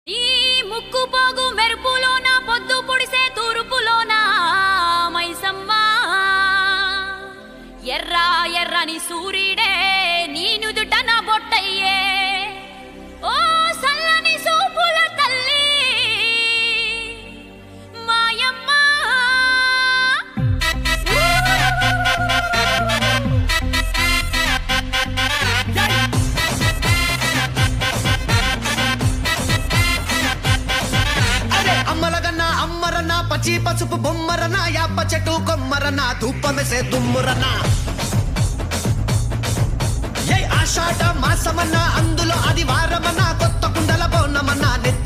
ఈ ముక్కు పోగు మెరుపులోన పొద్దు పొడిసే తూర్పులోన మైసమ్మ ఎర్ర ఎర్రని సూర్యుడే నీ నుదుట నా బొట్టయ్యే ఓ సల్లని సూపుల తల్లి మాయమ్మ అరే అమ్మలగన్న అమ్మరన్న పచ్చి పసుపు బొమ్మరన్న యాప చెట్టు కొమ్మరన్న ధూపమెసే దుమ్మురన్న ఏ ఆషాఢ మాసమన్న అందులో ఆదివారమన్న కొత్త కుండల బోనమన్న నెత్తి